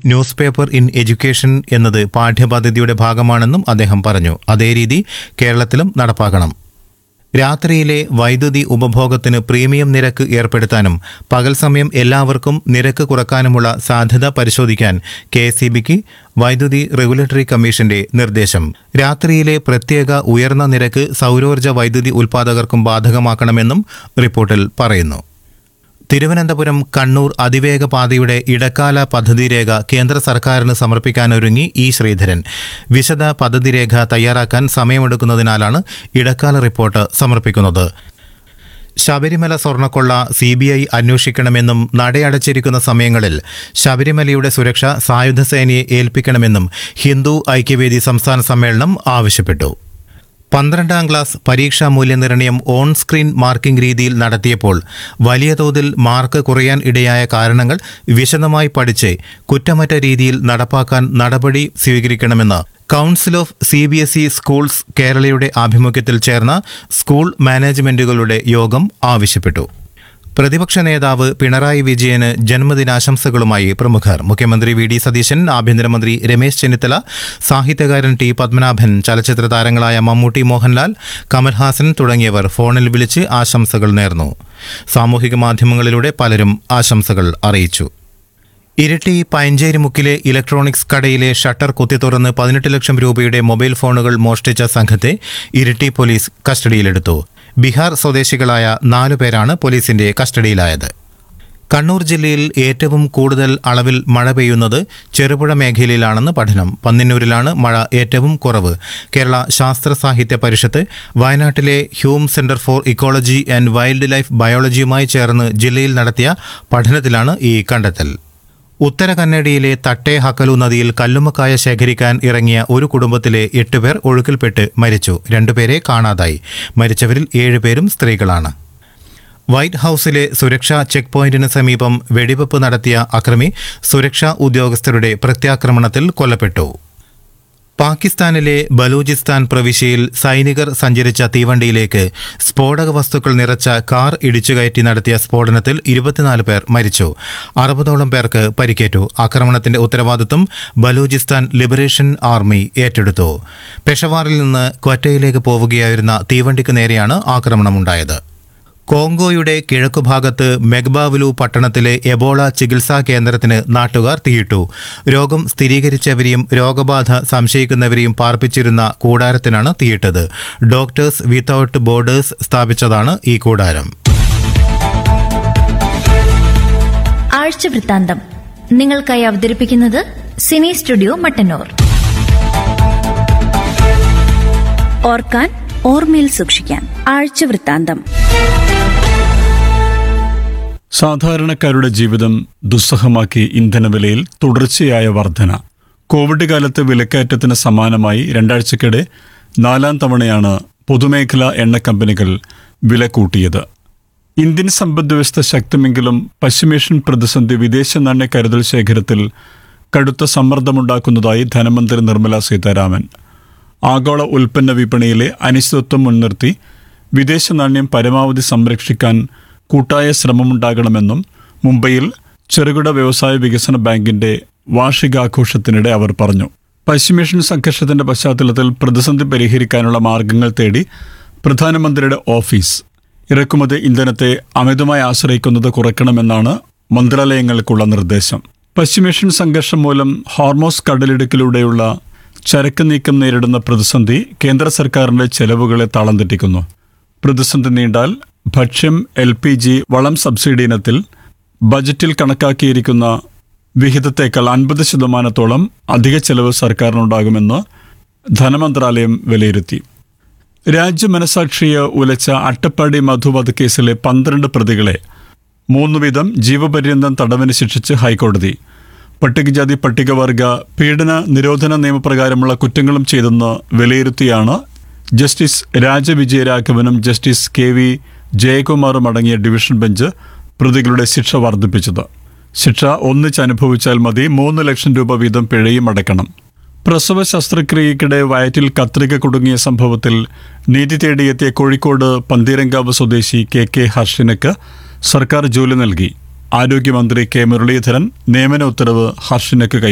news paper in education എന്നത് പാഠ്യപദ്ധതിയുടെ ഭാഗമാണെന്നും അദ്ദേഹം പറഞ്ഞു അതേ രീതി കേരളത്തിലും നടപ്പാക്കണം രാത്രിയിലെ വൈദ്യുതി ഉപഭോഗത്തിന് പ്രീമിയം നിരക്ക് ഏർപ്പെടുത്താനും പകൽ സമയം എല്ലാവർക്കും നിരക്ക് കുറക്കാനുമുള്ള സാധ്യത പരിശോധിക്കാൻ കെ എസ് വൈദ്യുതി റെഗുലേറ്ററി കമ്മീഷന്റെ നിർദ്ദേശം രാത്രിയിലെ പ്രത്യേക ഉയർന്ന നിരക്ക് സൗരോർജ്ജ വൈദ്യുതി ഉൽപ്പാദകർക്കും ബാധകമാക്കണമെന്നും റിപ്പോർട്ടിൽ പറയുന്നു തിരുവനന്തപുരം കണ്ണൂർ അതിവേഗ പാതയുടെ ഇടക്കാല പദ്ധതിരേഖ കേന്ദ്ര സർക്കാരിന് സമർപ്പിക്കാനൊരുങ്ങി ഇ ശ്രീധരൻ വിശദ പദ്ധതിരേഖ തയ്യാറാക്കാൻ സമയമെടുക്കുന്നതിനാലാണ് ഇടക്കാല റിപ്പോർട്ട് സമർപ്പിക്കുന്നത് ശബരിമല സ്വർണ്ണക്കൊള്ള സി ബി ഐ അന്വേഷിക്കണമെന്നും നടയടച്ചിരിക്കുന്ന സമയങ്ങളിൽ ശബരിമലയുടെ സുരക്ഷ സായുധ സേനയെ ഏൽപ്പിക്കണമെന്നും ഹിന്ദു ഐക്യവേദി സംസ്ഥാന സമ്മേളനം ആവശ്യപ്പെട്ടു പന്ത്രണ്ടാം ക്ലാസ് പരീക്ഷാ മൂല്യനിർണ്ണയം ഓൺ സ്ക്രീൻ മാർക്കിംഗ് രീതിയിൽ നടത്തിയപ്പോൾ വലിയ തോതിൽ മാർക്ക് കുറയാൻ ഇടയായ കാരണങ്ങൾ വിശദമായി പഠിച്ച് കുറ്റമറ്റ രീതിയിൽ നടപ്പാക്കാൻ നടപടി സ്വീകരിക്കണമെന്ന് council of C B S E schools കേരളയുടെ ആഭിമുഖ്യത്തിൽ ചേർന്ന സ്കൂൾ മാനേജ്മെന്റുകളുടെ യോഗം ആവശ്യപ്പെട്ടു പ്രതിപക്ഷ നേതാവ് പിണറായി വിജയന് ജന്മദിനാശംസകളുമായി പ്രമുഖർ മുഖ്യമന്ത്രി വി ഡി സതീശൻ ആഭ്യന്തരമന്ത്രി രമേശ് ചെന്നിത്തല സാഹിത്യകാരൻ ടി പത്മനാഭൻ ചലച്ചിത്ര താരങ്ങളായ മമ്മൂട്ടി മോഹൻലാൽ കമൽഹാസൻ തുടങ്ങിയവർ ഫോണിൽ വിളിച്ച് ആശംസകൾ നേർന്നു സാമൂഹിക മാധ്യമങ്ങളിലൂടെ പലരും ആശംസകൾ അറിയിച്ചു ഇരിട്ടി പയഞ്ചേരിമുക്കിലെ ഇലക്ട്രോണിക്സ് കടയിലെ ഷട്ടർ കുത്തിത്തുറന്ന് പതിനെട്ട് ലക്ഷം രൂപയുടെ മൊബൈൽ ഫോണുകൾ മോഷ്ടിച്ച സംഘത്തെ ഇരിട്ടി പോലീസ് കസ്റ്റഡിയിലെടുത്തു ബീഹാർ സ്വദേശികളായ നാലു പേരാണ് പോലീസിന്റെ കസ്റ്റഡിയിലായത് കണ്ണൂർ ജില്ലയിൽ ഏറ്റവും കൂടുതൽ അളവിൽ മഴ പെയ്യുന്നത് ചെറുപുഴ മേഖലയിലാണെന്ന് പഠനം പന്നിന്നൂരിലാണ് മഴ ഏറ്റവും കുറവ് കേരള ശാസ്ത്ര സാഹിത്യ പരിഷത്ത് വയനാട്ടിലെ Hume Centre for Ecology and Wildlife ബയോളജിയുമായി ചേർന്ന് ജില്ലയിൽ നടത്തിയ പഠനത്തിലാണ് ഈ കണ്ടെത്തൽ ഉത്തര കന്നഡയിലെ തട്ടേ ഹക്കലു നദിയിൽ കല്ലുമ്മക്കായ ശേഖരിക്കാൻ ഇറങ്ങിയ ഒരു കുടുംബത്തിലെ എട്ടുപേർ ഒഴുക്കിൽപ്പെട്ട് മരിച്ചു രണ്ടുപേരെ കാണാതായി മരിച്ചവരിൽ ഏഴുപേരും സ്ത്രീകളാണ് വൈറ്റ് ഹൌസിലെ സുരക്ഷാ ചെക്ക് പോയിന്റിന് സമീപം വെടിവെപ്പ് നടത്തിയ അക്രമി സുരക്ഷാ ഉദ്യോഗസ്ഥരുടെ പ്രത്യാക്രമണത്തിൽ കൊല്ലപ്പെട്ടു പാകിസ്ഥാനിലെ ബലൂചിസ്ഥാൻ പ്രവിശ്യയിൽ സൈനികർ സഞ്ചരിച്ച തീവണ്ടിയിലേക്ക് സ്ഫോടക വസ്തുക്കൾ നിറച്ച കാർ ഇടിച്ചുകയറ്റി നടത്തിയ സ്ഫോടനത്തിൽ ഇരുപത്തിനാല് പേർ മരിച്ചു അറുപതോളം പേർക്ക് പരിക്കേറ്റു ആക്രമണത്തിന്റെ ഉത്തരവാദിത്വം ബലൂചിസ്ഥാൻ ലിബറേഷൻ ആർമി ഏറ്റെടുത്തു പെഷവാറിൽ നിന്ന് ക്വറ്റയിലേക്ക് പോവുകയായിരുന്ന തീവണ്ടിക്ക് നേരെയാണ് ആക്രമണമുണ്ടായത് കോങ്കോയുടെ കിഴക്കുഭാഗത്ത് മെഗ്ബാവലു പട്ടണത്തിലെ എബോള ചികിത്സാ കേന്ദ്രത്തിന് നാട്ടുകാർ തീയിട്ടു രോഗം സ്ഥിരീകരിച്ചവരെയും രോഗബാധ സംശയിക്കുന്നവരെയും പാർപ്പിച്ചിരുന്ന കൂടാരത്തിനാണ് തീയിട്ടത് ഡോക്ടേഴ്സ് വിത്തൌട്ട് ബോർഡേഴ്സ് സ്ഥാപിച്ചതാണ് ഈ കൂടാരം ആഴ്ച വൃത്താന്തം നിങ്ങൾക്കായി അവതരിപ്പിക്കുന്നത് സിനി സ്റ്റുഡിയോ മട്ടന്നൂർ ഓർക്കാൻ ഓർമ്മയിൽ സൂക്ഷിക്കാൻ ആഴ്ച വൃത്താന്തം സാധാരണക്കാരുടെ ജീവിതം ദുസ്സഹമാക്കി ഇന്ധനവിലയിൽ തുടർച്ചയായ വർധന കോവിഡ് കാലത്ത് വിലക്കയറ്റത്തിന് സമാനമായി രണ്ടാഴ്ചക്കിടെ നാലാം തവണയാണ് പൊതുമേഖലാ എണ്ണ കമ്പനികൾ വില കൂട്ടിയത് ഇന്ത്യൻ സമ്പദ്വ്യവസ്ഥ ശക്തമെങ്കിലും പശ്ചിമേഷ്യൻ പ്രതിസന്ധി വിദേശ നാണ്യ കരുതൽ ശേഖരത്തിൽ കടുത്ത സമ്മർദ്ദമുണ്ടാക്കുന്നതായി ധനമന്ത്രി നിർമ്മല സീതാരാമൻ ആഗോള ഉൽപ്പന്ന വിപണിയിലെ അനിശ്ചിതത്വം മുൻനിർത്തി വിദേശ നാണ്യം പരമാവധി സംരക്ഷിക്കാൻ കൂട്ടായ ശ്രമമുണ്ടാകണമെന്നും മുംബൈയിൽ ചെറുകിട വ്യവസായ വികസന ബാങ്കിന്റെ വാർഷികാഘോഷത്തിനിടെ അവർ പറഞ്ഞു പശ്ചിമേഷ്യൻ സംഘർഷത്തിന്റെ പശ്ചാത്തലത്തിൽ പ്രതിസന്ധി പരിഹരിക്കാനുള്ള മാർഗങ്ങൾ തേടി പ്രധാനമന്ത്രിയുടെ ഓഫീസ് ഇറക്കുമതി ഇന്ധനത്തെ അമിതമായി ആശ്രയിക്കുന്നത് കുറയ്ക്കണമെന്നാണ് മന്ത്രാലയങ്ങൾക്കുള്ള നിർദ്ദേശം പശ്ചിമേഷ്യൻ സംഘർഷം മൂലം ഹോർമോസ് കടലിടുക്കിലൂടെയുള്ള ചരക്ക് നീക്കം നേരിടുന്ന പ്രതിസന്ധി കേന്ദ്ര സർക്കാരിന്റെ ചെലവുകളെ താളം തെറ്റിക്കുന്നു പ്രതിസന്ധി നീണ്ടാൽ ഭക്ഷ്യം എൽ പി ജി വളം സബ്സിഡി ഇനത്തിൽ ബജറ്റിൽ കണക്കാക്കിയിരിക്കുന്ന വിഹിതത്തേക്കാൾ അൻപത് ശതമാനത്തോളം അധിക ചെലവ് സർക്കാരിനുണ്ടാകുമെന്ന് ധനമന്ത്രാലയം വിലയിരുത്തി രാജ്യമനസാക്ഷിയെ ഉലച്ച അട്ടപ്പാടി മധു വധക്കേസിലെ പന്ത്രണ്ട് പ്രതികളെ മൂന്ന് വീതം ജീവപര്യന്തം തടവിന് ശിക്ഷിച്ച് ഹൈക്കോടതി പട്ടികജാതി പട്ടികവർഗ പീഡന നിരോധന നിയമപ്രകാരമുള്ള കുറ്റങ്ങളും ചെയ്തെന്ന് വിലയിരുത്തിയാണ് ജസ്റ്റിസ് രാജവിജയരാഘവനും ജസ്റ്റിസ് കെ വി ജയകുമാറും അടങ്ങിയ ഡിവിഷൻ ബെഞ്ച് പ്രതികളുടെ ശിക്ഷ വർദ്ധിപ്പിച്ചത് ശിക്ഷ ഒന്നിച്ച് അനുഭവിച്ചാൽ മതി മൂന്ന് ലക്ഷം രൂപ വീതം പിഴയും അടയ്ക്കണം പ്രസവ ശസ്ത്രക്രിയയ്ക്കിടെ വയറ്റിൽ കത്രിക കുടുങ്ങിയ സംഭവത്തിൽ നീതി തേടിയെത്തിയ കോഴിക്കോട് പന്തീരങ്കാവ് സ്വദേശി കെ കെ ഹർഷിനക്ക് സർക്കാർ ജോലി നൽകി ആരോഗ്യമന്ത്രി കെ മുരളീധരൻ നിയമന ഉത്തരവ് ഹർഷിനക്ക് കൈ